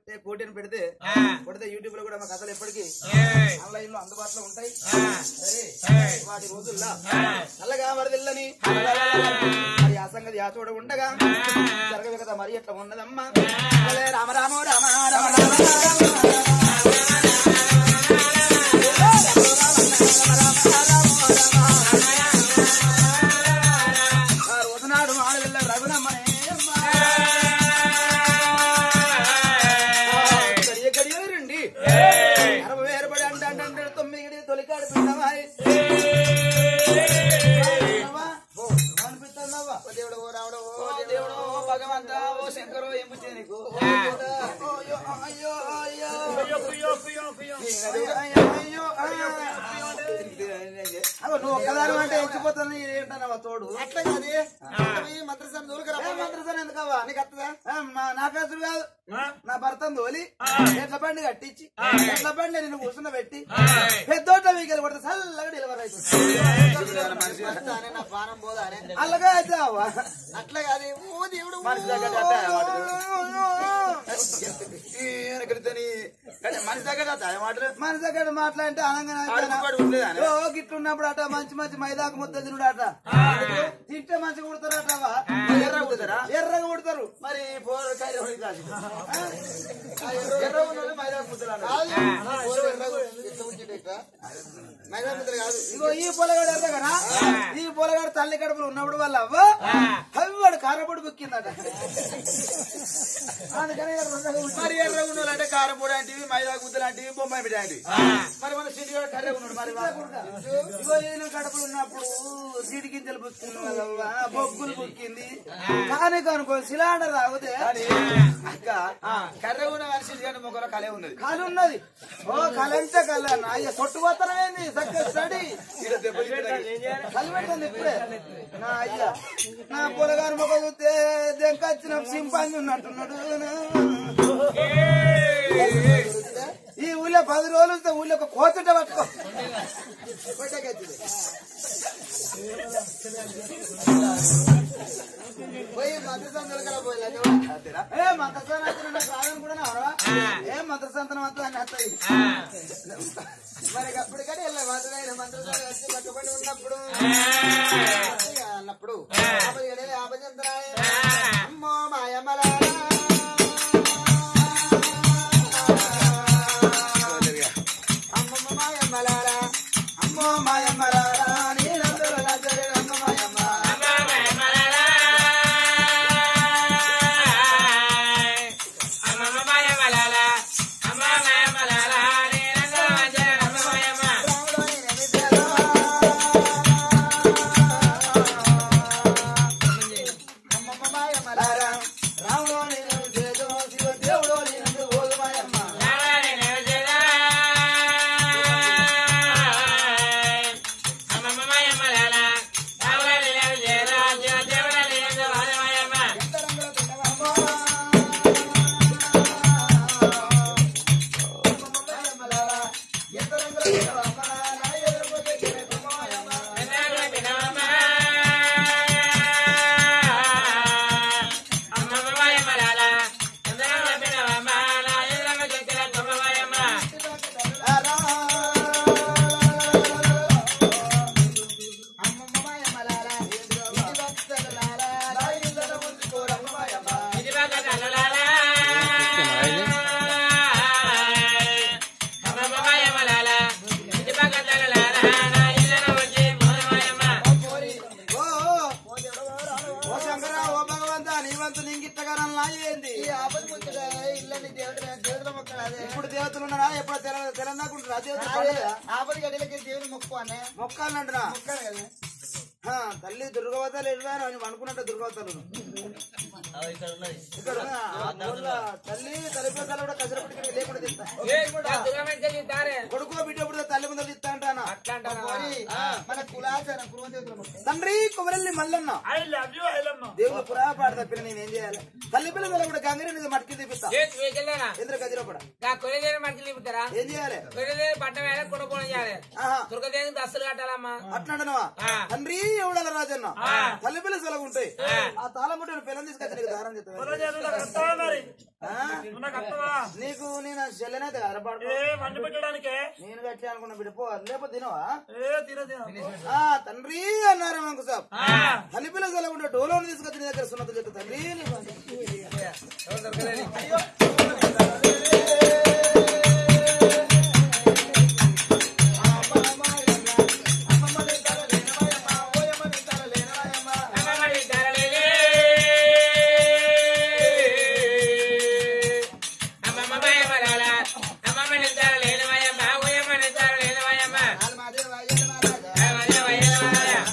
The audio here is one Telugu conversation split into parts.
పెట్టే కోటిని పెడితే కొడితే యూట్యూబ్ లో కూడా మా కథలు ఎప్పటికీ ఆన్లైన్ లో అందుబాటులో ఉంటాయి సరే వాటి రోజుల్లో నల్లగా వరదిల్లని మరి ఆ సంగతి ఆ చూడ ఉండగా జరగదు కదా మరి ఎట్లా ఉన్నదమ్మా భలే రామ రామ రామ రామ రామ ఆ రోజునాడు మాడవిల్ల రఘునమ్మనే అమ్మా. గడియ గడియ రండి అరవై వేరుపడి అంటే అంటే అంటే తొమ్మిది గడియ తొలికాడు పిల్లవాయి అనిపిస్తుందవ్వా ఓ దేవుడు ఓ రావుడు ఓ దేవుడు ఓ భగవంత ఓ శంకరో ఏం పుట్టింది నీకు ఓ దేవుడా. ఓ అయ్యో అయ్యో అయ్యో అయ్యో అయ్యో అయ్యో అగో నువ్వు ఒక్కదాని అంటే ఎక్కిపోతాను ఏంటన్నావా తోడు అట్లా కాదు మంత్రసాన్ని దూరకరా ఏ మంత్రసారి ఎందుకవ్వా నీకు అత్తదా నా పేసులు కాదు నా భర్తను తోలి ఎట్ల బండి కట్టించి ఎట్ల బండి నేను కూర్చున్న పెట్టి పెద్దోట వీకెళ్ళి కొడితే చల్లగా డెలివరీ అవుతుంది నా పానం పోదానే అల్లగా అయితే అవ్వా అట్లా కాదు ఓ దేవుడు మనిషి దగ్గర అట్టాయ మాటలు. ఈయన కడితేని, కానీ మనిషి దగ్గర అట్టాయ మాటలు మనిషి దగ్గర మాట్లాడితే అనగానే ఓ గిట్లున్నప్పుడు అట మంచి మంచి మైదాకు ముద్ద తినుడు అట తింటే మంచిగా కుడతారట అవ్వ. ఎర్రగా కుడతారా ఎర్రగా కుడతారు మరి పోరు కాయలు ఎవరికి రాదు. ఆ? ఎర్రగా ఉన్నోళ్ళు మైదాకు ముద్దలు అంటారు. ఇగో ఈ పొలగాడు ఎర్రగనా ఈ పొలగాడు తల్లి కడుపులు ఉన్నప్పుడు వాళ్ళ అవ్వ అవి వాడు కారపొడి బుక్కిందట అందుకని ఎర్రగా ఉంటాడు. మరి ఎర్రగా ఉన్నోళ్ళు అంటే కారపొడి లాంటివి మైదా గుద్ద లాంటివి బొమ్మాయి బిడ్డ లాంటివి మరి మన సిటీ కూడా కర్రెగా ఉన్నాడు మరి వాడు. ఇగో ఈయన కడుపులు ఉన్నప్పుడు సిడి గింజలు బుక్కింది వాళ్ళవ్వ బొగ్గులు బుక్కింది కానీ కనుకో సిలిండర్ తాగితే అక్క కర్రె ఉన్న మనిషి కానీ మొక్కలో కలే ఉన్నది కాలు ఉన్నది ఓ కళ అంటే కళ అయ్యా సొట్టుపోతానం ఏంది సక్సెస్ స్టడీ కలిపెట్టాను ఇప్పుడే నా అయ్యా నా పొలగారు మొక్క చూస్తే దెంకొచ్చిన సింపాంగి ఉన్నట్టున్నాడు ఈ ఊళ్ళో పది రోజులు వస్తే ఊళ్ళో ఒక కోచట పట్టుకో పోయి మంత్రసాన్ని దూరకరా పోయి ఏ మంత్రస్థానం వచ్చిన నాకు రాదని కూడా నావరా ఏ మంత్రస్థానం అంతా అని వస్తాయి మరి అప్పుడు కానీ వెళ్ళా మంత్రాయన మంత్రసాన్ని వచ్చి కట్టుబడి ఉన్నప్పుడు ఇక అన్నప్పుడు ఆపది గడే ఆపది అంతరాయ అమ్మో మాయమ్మలా అమ్మమ్మ మాయమ్మలారా అమ్మో మాయమ్మరారా నీలందరూ నచ్చరే అమ్మ మాయమ్మ రాముడు అని నమ్మిద్దారా అమ్మమ్మ మాయమ్మలారా రాముడు నేను చేతో శివ దేవుడు నేను ఓదు మాయమ్మ ఓ ఓ శంకర ఓ భగవంత నీవంతు నీకిట్టగానం లాయేంది ఇప్పుడు దేవతలు ఉన్నారా ఎప్పుడు తెల తెలంగాణకుంటారా దేవతలు పండగ ఆపది గడిలకి దేవుని మొక్కు అనే మొక్కాలంటున్నా మొక్కాలి కదా ఆ, తల్లి దుర్గవతలు ఎడవారు అని అనుకున్నట్టు దుర్గవతలు ఇక్కడ ఉన్న ఆ ఊళ్ళో తల్లి తల్లిపిల్లలు కూడా కసరపట్టి లేకుండా తింటా కొడుకో బిడ్డ ఇప్పుడు తల్లి ముందర తిస్తా అంటానా పోయి, మన కులాచారం కులదేవతల మొక్కు తండ్రి కుమరల్లి Mallanna I love you Ailamma దేవుడు పురా పాట తప్పిన నేను ఏం చేయాలి తల్లి పిల్లలు కూడా గంగరి మీద మట్కి తీపిస్తా ఇంద్ర గదిలో కూడా ఏం చేయాలి ఆహా దుర్గదేవికి దస్తులు కట్టాలమ్మా అట్లంటనవా ఆ. తండ్రి ఎవడాల రాజన్న తల్లి పిల్లలు సెలవు ఉంటాయి ఆ తాళం ముట్టిన పిల్లలు తీసుకొచ్చి నీకు దారం చెప్తాను రోజు కట్టాలి మరి ఆ? నువ్వు నాకు అత్తవా నీకు నేను చెల్లెనైతే అరపాడు ఏ వండి పెట్టడానికే నేను గట్టి అనుకున్న బిడ్డ పో లేకపోతే తినవా ఏ తీర తీర ఆ తండ్రి అన్నారు మంకు సాబ్ తల్లి పిల్ల సెలవుంటే డోలోని తీసుకొచ్చి నీ దగ్గర సున్నత చెట్టు తండ్రి నీకు అయ్యో. అమ్మమ్మ తింటారా లేనవాయమ్మ, ఓయమ్మ తింటారా లేనవాయమ్మ. నాలు మాదేవ అయ్యల మహారాజా.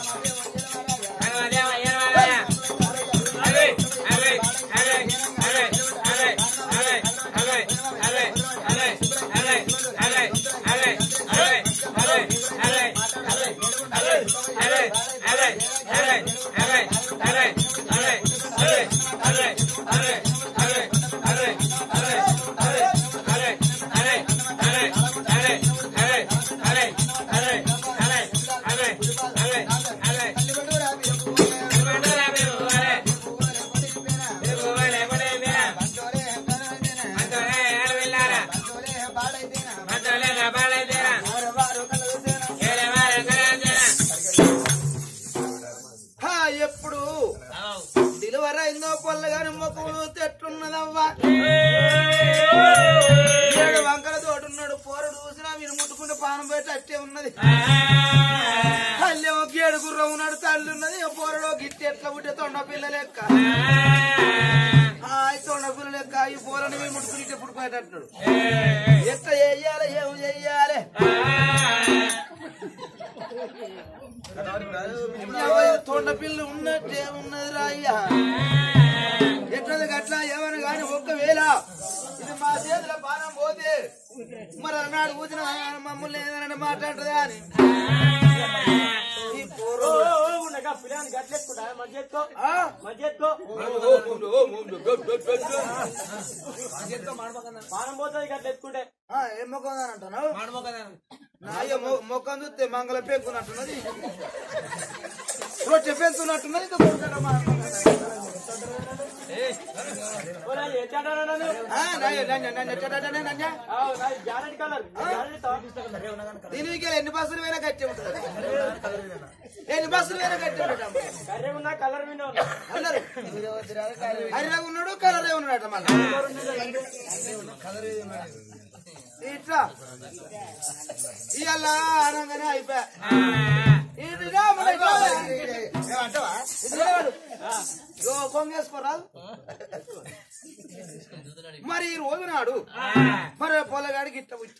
తల్లిగొడ్డురా మీరు పువ్వులే, పువ్వులే పొడిగిపోయినా. బంటోలే హెంకనైతేనా. బంటోలే పాడైతేనా. వారు కళ్ళు చూసేనా. హా, ఎప్పుడు డెలివరీ అయిందో పొల్లగాని మొక్కలు ఎట్లున్నదవ్వా ఏడు వంకల తోడున్నాడు పోరడు చూసినా మీరు ముట్టుకుంటే పానం పెట్టి అట్టే ఉన్నది తల్లి ఒక ఏడు గుర్రం ఉన్నాడు తల్లి ఉన్నది ఆ పోరడు ఒక గిట్టి ఎట్లా పుట్టే తొండ పిల్ల లెక్క ఆ, ఈ తొండ పిల్ల లెక్క ఈ పోరని మీరు ముట్టుకుని ఇట్టే పుట్టుకునేటట్టున్నాడు ఎట్లా చెయ్యాలి ఏం చెయ్యాలి తొండ పిల్ల ఉన్నట్టే ఉన్నది రాయ్యా ఎట్లది గట్లా ఏమని కానీ ఒక్కవేళ ఇది మా చేతుల పానం పోతే మరి అన్నాడు కూర్చున్న మమ్మల్ని ఏదైనా మాట్లాడుతుందా అని ఈ పోరు పిల్లని గట్లెత్తుకుంటా మధ్య ఎత్తుకో ఆ? మధ్య ఎత్తుకో పానం పోతుంది గట్ల ఎత్తుకుంటే ఆ, ఏం మొక్కం అని అంటున్నావు నా అయ్య మొ- మొక్కం చూస్తే మంగళ పెంకున్నట్టున్నది రొట్టె పెంకున్నట్టున్నది ఇంకా కొడుకట మా- ఎచ్చాడారా నన్ను ఆ, నన్య, నన్య, నన్య, చెడ్డనే నన్య. గ్యారెంటీ కలర్ దీనికి ఎన్ని బస్సులు వేరే కట్టి ఉంటుంది ఎన్ని బస్సులు వేరే కట్టి ఉంటుంది కర్రీ ఉన్నా కలర్ మీద ఉన్నా అన్నారు హరిరా ఉన్నాడు కలరే ఉన్నాడు మళ్ళీ ఇట్లా ఇవాళ అనగానే అయిపోయా ఇదిరా మన ఇట్లా. ఇది లేవాడు. ఇగో కొంగేసుకోరాదు మరి ఈ రోజు నాడు మరి పొలగాడికి ఇట్ట పుట్టి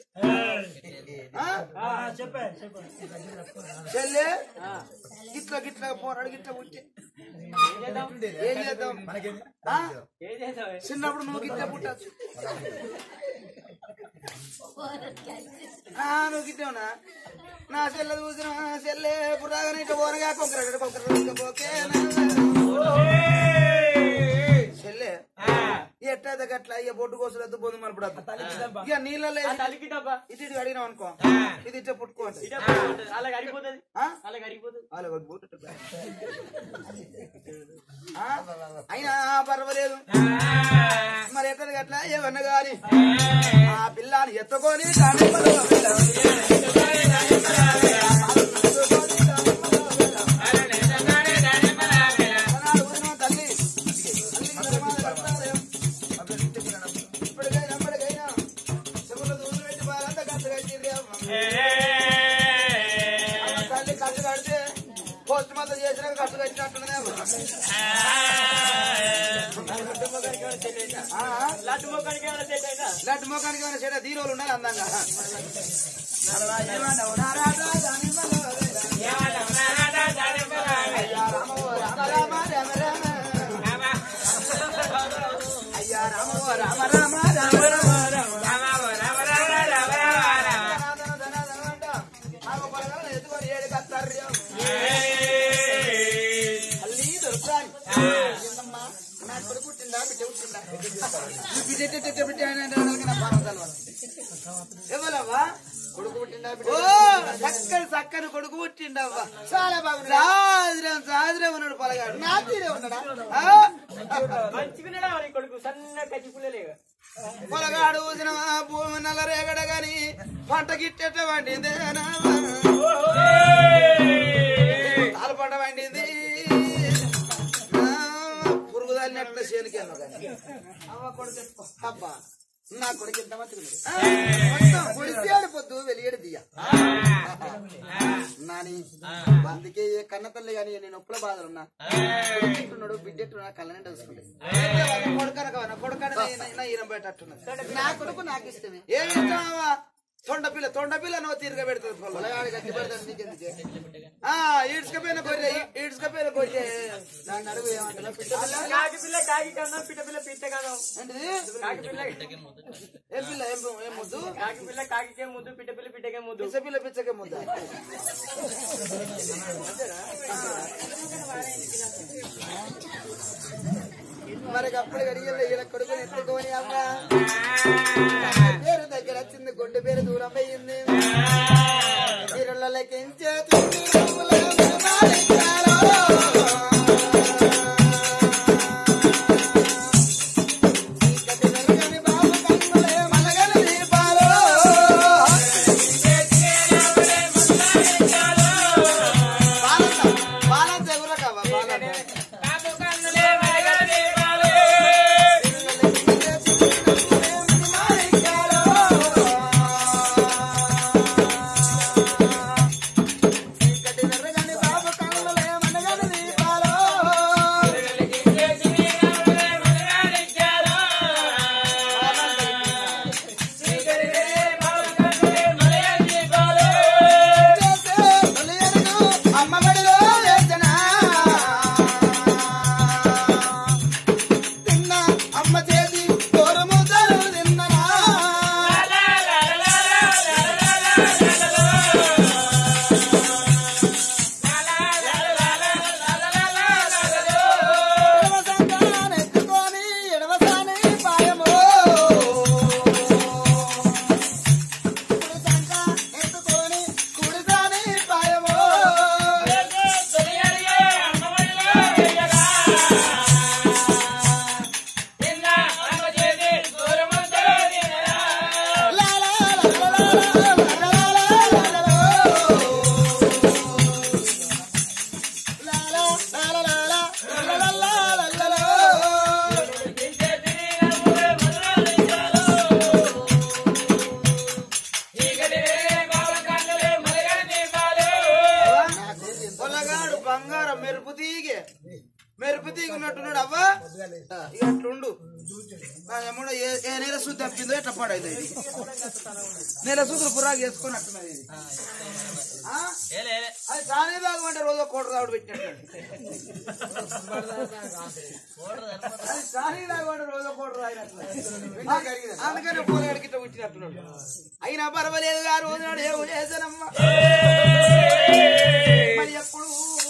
చెప్పే చెప్పే చెల్లె గిట్ల గిట్ల పోరాడు గిట్ల పుట్టి ఏం చేద్దాం ఆ? ఏం చేసావు చిన్నప్పుడు నువ్వు గిట్ల పుట్టచ్చు నువ్వు గిట్టేవునా నా చెల్లె చూసిన చెల్లె పురాగానే ఇట్లా పోనగా కొంకర కొంకర పోకే చెల్లె ఎట్టయితే గట్ల ఇక బొడ్డు కోసం ఎత్తు పొందు మనప్పుడు ఇక నీళ్ళలో ఆ తలికి డబ్బా ఇటు ఇటు అడిగినాం అనుకో ఇది ఇట్లా పుట్టుకోండి ఇటే అలా అరిగిపోతుంది అలా అరిగిపోతుంది వాళ్ళ ఒక బూట్ ఇట్టు. ఆ? అయినా పర్వాలేదు మరి ఎక్కడ గట్లా ఏమన్నా గాని ఆ పిల్లని ఎత్తుకొని దానిమ్మలో వెళ్ళాలి. ఆనాడు ఊరిన తల్లి తల్లికి ధర్మాలు కట్టాలి. ఇప్పటికైనా అప్పటికైనా చెవుల దూరం పెట్టి వాళ్ళంతా కట్టు కట్టిర్రు అమ్మ. తల్లి కట్టు కడితే పోస్ట్ మాత్రం చేసినాక కట్టు కట్టినట్టున్నదే అమ్మ. ఆ? లడ్డు మొక్కడికి ఏమైనా సెట్ అయినా లడ్డు మొఖానికి ఏమైనా చెడ దీరోలు ఉండాలి అందంగా అయ్యా రామో రామ రామ రామ రామ అయ్యా రామో రామ రామ రామ రామ ధన ధన ధన అంట. ఆమె పొలగాలను ఎత్తుకొని ఏడు కత్తారు. అల్లి దొరుకుతాయి. ఏందమ్మా? నా కొడుకు పుట్టిందా బిడ్డ పుట్టిందా బిడ్డ బిడ్డ బిడ్డ బిడ్డ అని అంటే వాళ్ళకి నా పాపం తెలవదు. ఎవరవ్వా కొడుకు పుట్టిండా ఓ బిడ్డ చక్కని చక్కని కొడుకు పుట్టిండవ్వ చాలా బాగుంది సాద్రం సాద్రం ఉన్నాడు పొలగాడు నా తీరే ఉన్నాడా ఆ? మంచిగున్నాడా మరి కొడుకు సన్న కచ్చి పుల్లలేగా పొలగాడు ఊసిన భూమి నల్ల రేగడ గాని పంట గిట్టెట వండింది తాలు పంట వండింది ఆ, పురుగు తల్లినట్ల చేనుకి అమ్మ కొడుకు ఎత్తుకో. అబ్బా నా కొడుకు ఎంత మంచిగుంది మొత్తం పొడిసాడు పొద్దు వెలియడు దియ్య నాని అందుకే ఏ కన్న తల్లి గాని నేను ఒప్పుల బాధలున్నా కొడుకుంటున్నాడు బిడ్డెట్టున్నా కళ్ళ నిండా చూసుకుంటే కొడుకన కొడుకన ఈరం పెట్టట్టున్నది నా కొడుకు నాకు ఇష్టమే ఏమి ఇస్తావా తొండ పిల్ల తొండ పిల్ల నువ్వు తిరగ పెడుతుంది పొలం పొలగాడు గట్టి పడతాడు నీకెందుకే ఆ ఈడ్చుకపోయిన గొర్రె ఈడ్చుకపోయిన గొర్రె దాన్ని అడుగు ఏమంటారా పిట్ట పిల్ల కాకి పిల్ల కాకి కన్నా పిట్ట పిల్ల పిట్ట కన్నా ఏంటిది కాకి పిల్ల ఏం పిల్ల ఏం ఏం ముద్దు కాకి పిల్ల కాకికే ముద్దు పిట్ట పిల్ల పిట్టకే ముద్దు పిచ్చ పిల్ల పిచ్చకే ముద్దు మరి అప్పుడు అడిగి ఈయన కొడుకుని ఎత్తుకొని అమ్మా పేరు దగ్గర వచ్చింది గొడ్డు పేరు దూరం అయ్యింది తీరుల లెక్కించే తిండి పువ్వుల మాలిక్యాలో. చీకటి వెలుగని బాబు కన్నులే మలగని దీపాలు. బాలంత బాలంత ఎగురా కావా బాలంత అమ్మ చేతి కోరము తిన్ననా ఎడవసానెత్తుకొని ఎడవసానే పాయము కుడి సంక ఎత్తుకొని కుడిసానే పాయము లా లా లా లా లా లా లా లా లా లా. లా లా లా లా లా లా లా లా లా లా లా. పొలగాడు బంగారం మెరుపు తీగే మెరుపు తీగి ఉన్నట్టున్నాడు అవ్వా ఇక అట్లుండు నా ఎమ్మడో ఏ ఏ నెల శుద్ధి తప్పిందో ఎట్లా పడైంది ఇది నెల శుద్ధులు పురాగా వేసుకున్నట్టున్నది ఇది ఆ? అది చాలా బాగా అంటే రోజు కోట రావుడు పెట్టినట్టు అది చాలా బాగా అంటే రోజు కోట రాయినట్లు అందుకని పొలగాడికి ఇట్లా పుట్టినట్టున్నాడు అయినా పర్వాలేదు ఆ రోజు నాడు ఏమో చేశానమ్మా మరి ఎప్పుడు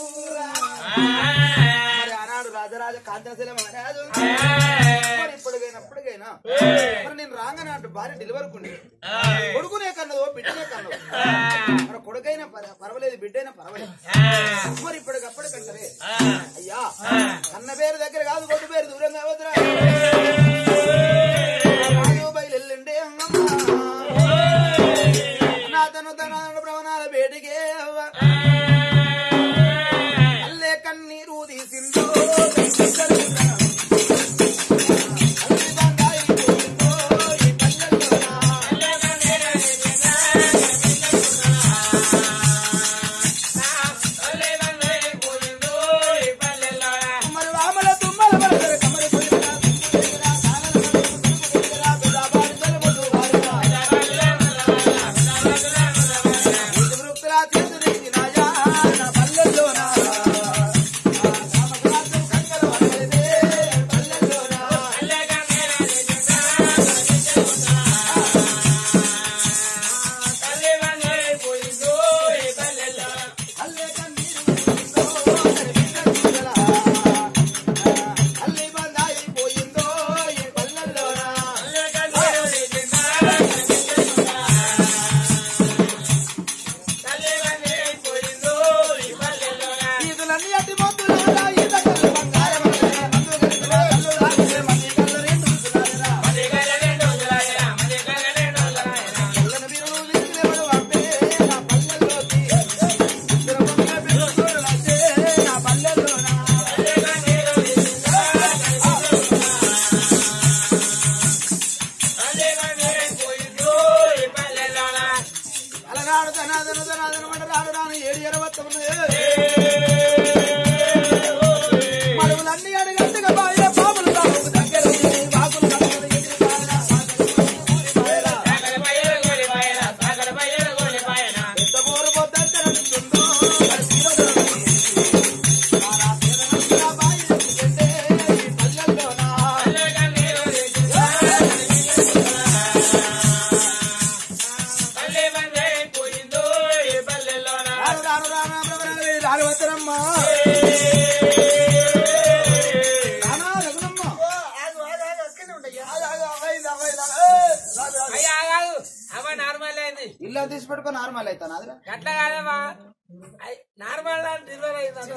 మరి ఆనాడు రాజరాజ కాంతశీల మహారాజు మరి ఇప్పటికైనా ఇప్పటికైనా మరి నేను రాగానే అంటే భార్య డెలివరీ కుండి కొడుకునే కన్నదో బిడ్డనే కన్నదో మరి కొడుకైనా పర- పర్వాలేదు బిడ్డైనా పర్వాలేదు మరి ఇప్పటికప్పటికంటారే అయ్యా కన్న పేరు దగ్గర కాదు కొట్టు పేరు దూరంగా వద్దురా రాజు బయలుండే నా తను తన ప్రవణాల బేటికే అవ్వ అల్లే కన్నీరు తీసిందో అల్లి బంగాయి పోయిందో ఈ పల్లెల్లోనా. మరి రామల తుమ్మల వరదల కమరి పోయినా అలనాడు ధనాదన ధనాదన మంట రాను రాను ఏడు ఎరవత్తమున్నది మడుగులన్నీ అడిగట్టుగా బాయ పాములు తాముకు దగ్గర ఉంది. వాకులు కట్టుకుని ఎగిరి పాయన, సాగర పాయన. ఎంత పోరు పొద్దంటే నడుస్తుందో, మన పేదలంతా బాయి ఎత్తుకెళ్ళే ఈ పల్లెల్లోన. రాను రాను రాను రాను రాను రాను వద్దనమ్మ. రానా రఘునమ్మ. ఆగు, ఆగు, ఆగు, అక్కడనే ఉండయ్యా. ఆగు, ఆగు, అవైంది, అవైంది, ఏయ్, రాగు, రాగు. అవ నార్మల్ అయింది ఇల్లు తీసి పెట్టుకొని నార్మల్ అవుతాను అదిరా అట్లా కాదమ్మా నార్మల్ డెలివరీ అయింది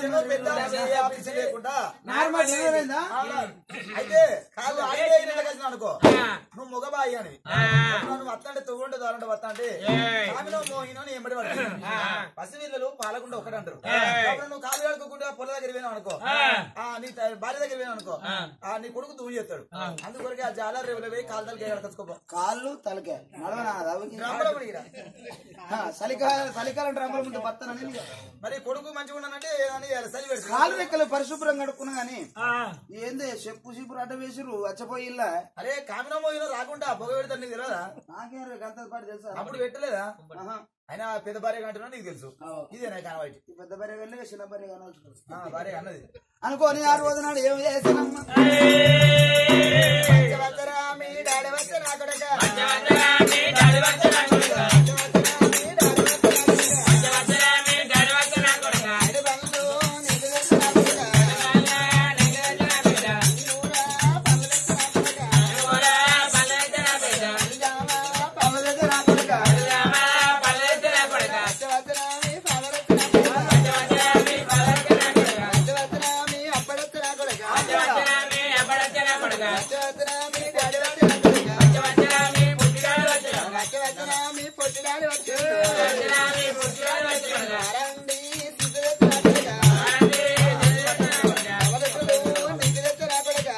నార్మల్ డెలివరీ అయిందా అయితే కాదు అయితే ఇల్లు కలిసిన అనుకో నువ్వు మగబాయి అని నువ్వు వత్తంటే తొవ్వంటే దోరంటే వత్తంటే కామిలో మోహినో నీ ఎంబడి పడుతుంది పసిపిల్లలు పాలకుండా ఒకటి అంటారు కాబట్టి నువ్వు కాలు కడుక్కుంటే పొల దగ్గర పోయినావు అనుకో ఆ నీ త- భార్య దగ్గర పోయినావు అనుకో ఆ నీ కొడుకు దూయి చేస్తాడు అందుకొరకే ఆ జాల రేవులో పోయి కాలు తలకి కట్టుకోపో కాళ్ళు తలకే నడవనా చలికాలం చలికాలం డ్రమ్మల ముందు బత్తనని మరి కొడుకు మంచిగా ఉండనంటే ఏదని చలి పెడుతుంది కాలు రెక్కలు పరిశుభ్రం కడుక్కున్నా గానీ ఏంది చెప్పు చిప్పు అడ్డ వేసిరు వచ్చపోయి ఇల్లా అరే కామిలో మోహినో రాకుండా పొగ పెడతాడు నీకు తెలియదా నాకేం రే గంత పాటు తెలుసా అప్పుడు పెట్టలేదా ఆహా. ఆయన పెద్ద భార్య కంటున్నా నీకు తెలుసు ఇదేనా కానవాటి ఈ పెద్ద భార్య వెళ్ళి చిన్న భార్య కానవచ్చు భార్య అన్నది అనుకోని ఆ రోజు నాడు ఏం చేసానమ్మా పంచవత్సరామి డాడవచ్చ నా కొడక. ఎడబండ్లు నిలువెచ్చ నా కొడక. నూరా పల్లెలెచ్చ నా కొడక. నిజామా పనుల దగ్గర నా కొడుక. పంచవత్సరామి పాలరెచ్చ నా కొడక. పంచవత్సరామి అప్పడెచ్చ నా కొడక. పంచవత్సరామి డాడవచ్చ నా కొడక. పంచవత్సరామి పొట్టిడాడి వచ్చిండు. అరండి సిద్ధులెచ్చ నా కొడక. డబలెట్టులు నిగిలెచ్చ నా కొడక.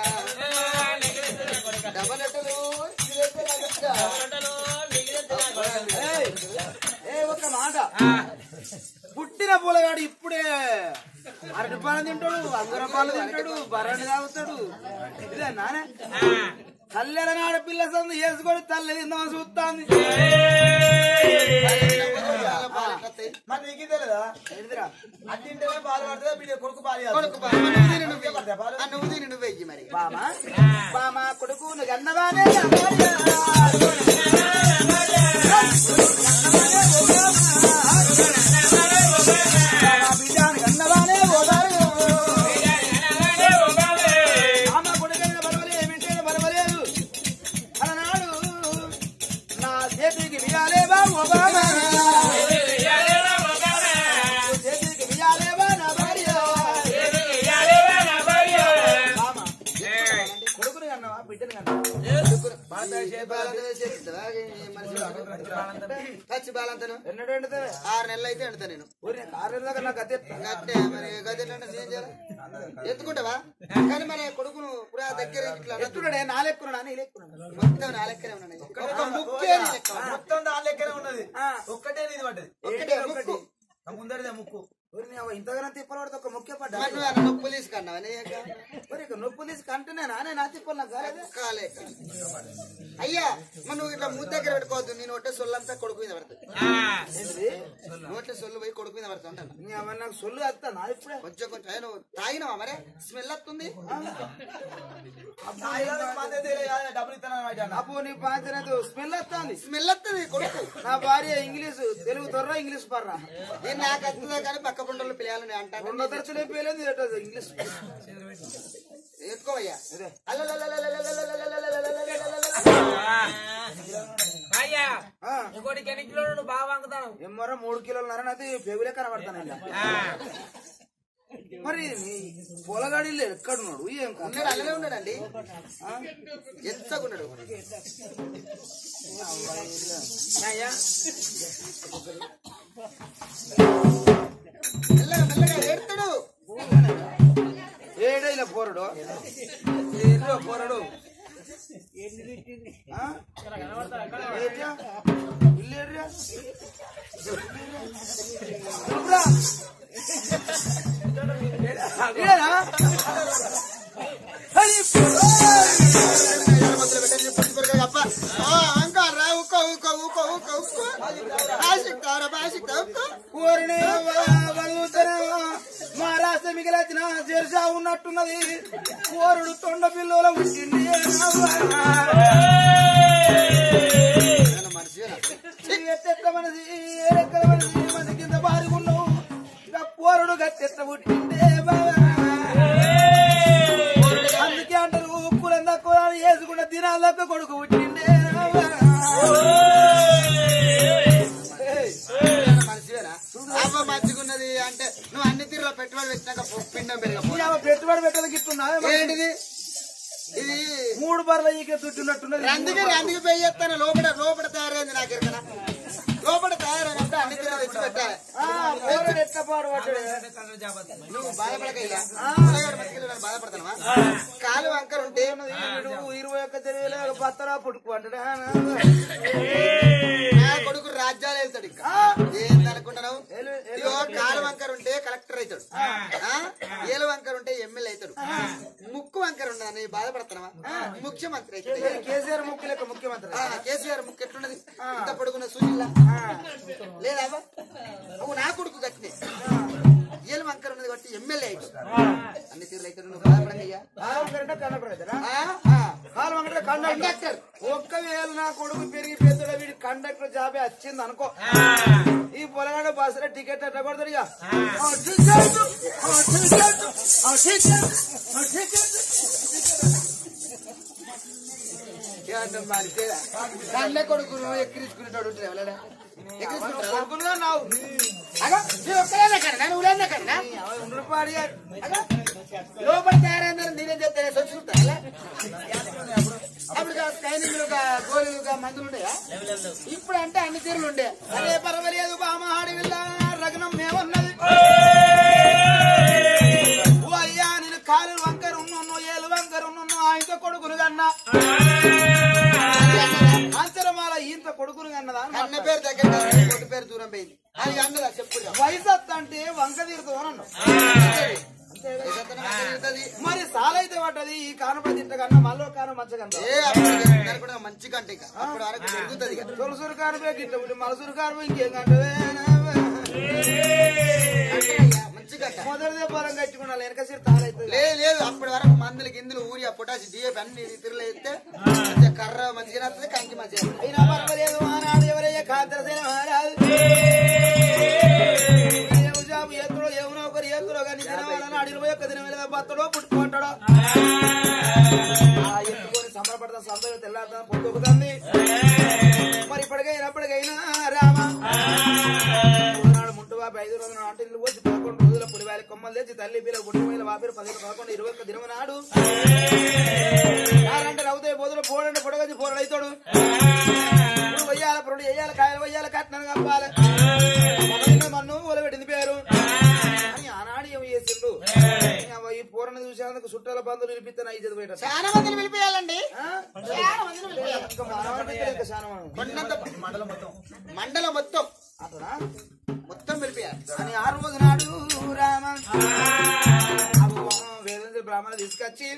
డబలెట్టులు నిగిలెచ్చ నా కొడక. ఏయ్, ఏ ఒక్క మాట పుట్టిన పూలగాడు ఇప్పుడే అరటి పాలు తింటాడు అంగుర పాలు తింటాడు బర్రని తాగుతాడు ఇదే నానే తల్లెల నాడు పిల్ల సందు వేసుకొని తల్లి తిందామని చూస్తాంది మరి నీకు తెలియదా ఏంటిదిరా? అది తింటేనే పాలు పడుతుందా బిడ్డ కొడుకు పాలు కొడుకు పాలు. నువ్వు తిని నువ్వే పడతాయి పాలు నువ్వు తిని నువ్వు వెయ్యి మరి బామా బామా కొడుకు నువ్వు అన్నవానే అమ్మాడియా. బామా బిడ్డానికి అన్నవానే ఓదారు. అమ్మ కొడుకైనా పర్వాలేదు, ఏమిటైనా పర్వాలేదు. అలనాడు నా చేతికి వియాలేవా ఓబామా. చేతికి వియాలేవా నా భార్య. బామా, కొడుకుని కన్నావా బిడ్డని కన్నావా పచ్చి బాలంతను ఎన్నడూ ఎండుతావే ఆరు నెలలు అయితే ఎండుతా నేను ఊరి ఆరు దాకా నాకు అదే గట్టే మరి గది ఎట్లా అంటే ఏం చేయాలి ఎత్తుకుంటావా కానీ మరి కొడుకును పురా దగ్గర ఇట్లా అనొద్దు. ఎత్తుడే నాలెక్కున్నాడా నీ లెక్కున్నాడా మొత్తం నా లెక్కనే ఉన్నాను ఒక్క ముక్కే నీ లెక్క. మొత్తం నా లెక్కనే ఉన్నది ఆ. ఒక్కటే నీది పడ్డది ఒక్కటే, ఒక్కటే ఒక్కటి. ముక్కు ఆ ముందరిదే ముక్కు ఊరి అవ్వ ఇంతగానో తిప్పలు పడితే ఒక ముఖ్య పడ్డా మరి నువ్వు అన్న నొప్పులు తీసుకున్నావా నీ యొక్క? ఊరి ఇక నొప్పులు తీసి కంటేనే నానే నా తిప్పలు నాకు కాలేదే కాలే అయ్యా మరి నువ్వు ఇట్లా మూత దగ్గర పెట్టుకోవద్దు నేను ఒట్టే సొల్లంతా కొడుకు మీద పడుతుంది ఏంటిది నోట్ల సొల్లు పోయి కొడుకు మీద పడుతుంది అంటాను నీ అమ్మ నాకు సొల్లు వస్తా నా ఇప్పుడే కొంచెం కొంచెం ఏ, నువ్వు తాగినావా మరే స్మెల్ వస్తుంది డబ్బులు ఇస్తాను అప్పు నీ పాంచనదు స్మెల్ వస్తుంది స్మెల్ వస్తుంది కొడుకు నా భార్య ఇంగ్లీషు తెలుగు తొర్ర ఇంగ్లీష్ పర్రా నేను నాకు వస్తుందా కానీ పక్క పంటలు పిల్లలు అంటాను రెండో తరచులు అయిపోయలేదు ఏటో ఇంగ్లీష్ ఎత్తుకోవయ్యా ఇదే. అయ్యా ఆ, ఇంకోటి ఎన్ని కిలోలు నువ్వు బాగా వంకుతాను ఏమోరా మూడు కిలోలు నరనది పెగులే కనబడతాను ఇలా మరి నీ పొలగాడి ఎక్కడున్నాడు ఏం కాదు ఉన్నాడు అలానే ఉన్నాడండి ఎంతగున్నాడు అయ్యా మెల్లగా మెల్లగా ఏడుతాడు ఏడో ఇలా పోరడు ఏడో పోరడు ఆ? ఏడ్రా? ఇల్లు ఏడ్రా? చూపురా. ఈడనా? అయ్యి, మొదలు పెట్టండి, పుట్టి పెరగాలి అప్ప. ఆ, ఇంకా రా, ఉక్కో, ఉక్కో, ఉక్కో, ఉక్కో, ఉక్కో. బాసిక్తారా, బాసిక్తా, ఉక్కో. ఓరిని వదులుతానేమో. మా రాష్ట్ర మిగిలిన జెర్సా ఉన్నట్టున్నది కోరుడు తొండ పిల్లల పుట్టింది ఏమన్నా మనిషివేనా? ఎట్టెట్ట మనది ఏరెక్కల మనది మన కింద బారుగున్నావు ఇంకా కోరుడు గట్టెట్ట పుట్టిందే బావా. అందుకే అంటారు ఉప్పులందా కులాలు వేసుకున్న దినాలకు కొడుకు పుట్టిందే బావా. ఏయ్. ఏమన్నా మనిషివేనా? అవ్వ మంచిగున్నది అంటే నువ్వు అన్ని తీరులో పెట్టుబడి పెట్టినాక పో- పిండం పెరగపో ఈ ఆమె పెట్టుబడి పెట్టడానికి ఇస్తున్నా ఏంటిది ఇది మూడు బర్ల ఈకే చుట్టినట్టున్నది అందుకే అందుకే పోయి చేస్తాను లోపల లోపల తయారైంది నాకు ఎరకనా లోపల తయారైనప్పుడు అన్ని తీరులో తెచ్చి పెట్టాలి ఆ, పోరాడు ఎట్లా పాడు పడ్డాడు నువ్వు బాధపడక ఇక పిల్లగాడు మంచిగా ఉన్నాడు, బాధపడతానవా కాలు వంకర ఉంటే వీడు ఇరవై ఒక్క తెలివిలో బత్తరా పుట్టుకు అంటాడు నా కొడుకు రాజ్యాలు వెళ్తాడు ఇంకా ఏంది అనుకుంటున్నావు ఇగో కాలు వంకర ఉంటే కలెక్టర్ అవుతాడు ఆ? ఏలు వంకర ఉంటే ఎమ్మెల్యే అవుతాడు ముక్కు వంకర ఉండదని బాధపడుతున్నావా ముఖ్యమంత్రి అవుతాడు కేసీఆర్ ముఖ్య లెక్క ముఖ్యమంత్రి ఆ, కేసీఆర్ ముక్కు ఎట్లున్నది ఇంత పొడుగున్న సూచిలా లేదా నువ్వు నా కొడుకు గట్టినే ఏలు వంకర ఉన్నది బట్టి ఎమ్మెల్యే అవుతాడు అన్ని తీరులు అయితే నువ్వు బాధపడకయ్యా కాలంటే కండక్టర్ అవుతారా ఆ? ఆ. కాలంటే కండక్టర్ ఒక్కవేళ నా కొడుకు పెరిగి పెద్దల వీడి కండక్టర్ జాబే వచ్చింది అనుకో ఈ పొలగాడ బస్సులో టికెట్ ఎట్లా కొడతాడు ఇక ఆ, టికెట్, ఆ, టికెట్, ఆ, టికెట్, ఆ, టికెట్. ఏమంటాం మరి కళ్ళ కొడుకును ఎక్కిరించుకునేటోడు ఉంటాడు ఎవరైనా ఎక్కిరించుకుంటారా కొడుకులుగా నావు అగో, నువ్వు ఒక్కదాన్నే కన్నా, నువ్వు లేనే కన్నా? ఉండ్రపాడి అగో, లోపల తయారైందని నేనేం చెప్తానే చూసుకుంటా ఎలా? అప్పుడు గా స్కైనింగ్లు గా గోళీలు గా మందులు ఉండేయా ఇప్పుడు అంటే అన్ని తీరులు ఉండే అదే పర్వాలేదు బామ ఆడవిల్ల రగనం మేమన్నది ఓ అయ్యా నేను కాలు వంకర ఉన్ను ఏలు వంకర ఉన్ను ఆయనతో కొడుకును కన్నా అంచరమాల ఈంత కొడుకును కన్నదా అని అన్న పేరు దగ్గర కొట్టు పేరు దూరం పోయింది అది అన్నదా చెప్పు ఇక. వయసు వస్తా అంటే వంక తీరుతావు అని అన్నావు ఏదైనా మంచిగా తింటది. మరి సాలైతే పడ్డది ఈ కానపై తింటకన్నా మళ్ళీ కాను మంచగన్నా ఏ అప్పుడు తిన్నారు కూడా మంచి కంట ఇక అప్పుడు వరకు పెరుగుతుంది ఇక తొలసూరు కానుపై గిట్ల పుట్టి మలసూరు కానుపై ఇంకేం కంటవే మంచి కంట మొదటిదే పొలం కట్టుకున్నా వెనక సిరి తాలైతుంది లేదు లేదు అప్పటి వరకు మందులు గిందులు ఊరియా పొటాసి డిఏపి అన్ని తిరులు వేస్తే మంచిగా కర్ర మంచిగా వస్తుంది కంకి మంచిగా వస్తుంది. అయినా పర్వాలేదు ఆనాడు ఎవరయ్యా కాంతరసేన మహారాజు ఏమి జాబు ఎత్తుడో ఏమనో ఒకరు ఎత్తుడో కానీ దినవాళ్ళని అడిగి ఇరవై ఒక్క దినం మీద బత్తడో పుట్టుకుంటాడో ఆ ఎత్తుకొని సంబరపడతా సందర్భం తెల్లారుతా పొద్దుకుతుంది మరి ఇప్పటికైనప్పటికైనా రామ నాడు ముంటు బాబు ఐదు రోజులు అంటే ఇల్లు వచ్చి పదకొండు రోజుల పులివారి కొమ్మలు తెచ్చి తల్లి పిల్లలు గుడి మీద వాపిరు పదిహేను పదకొండు ఇరవై ఒక్క దినం నాడు అంటే రవుతాయి బోధులు పోడంటే పొడగచ్చి పోరడు అవుతాడు ఇప్పుడు వయ్యాల పొరడు వేయాలి కాయలు వయ్యాలి కట్నం కప్పాలి మమ్మల్ని మన్ను మొదలుపెట్టింది పేరు అని ఆనాడు ఏమి చేసిండు అవ్వ ఈ పూరను చూసేందుకు చుట్టాల బంధువులు నిలిపిస్తాను ఐదు పోయేట చాలా మందిని పిలిపియాలండి చాలా మందిని పిలిపియాలి ఇంకా మానవాడి ఇంకా చాలా మంది. కొండంత మండలం మొత్తం అతనా మొత్తం పిలిపియాలి అని ఆ రోజు నాడు రామ వేదంతి బ్రాహ్మణ తీసుకొచ్చి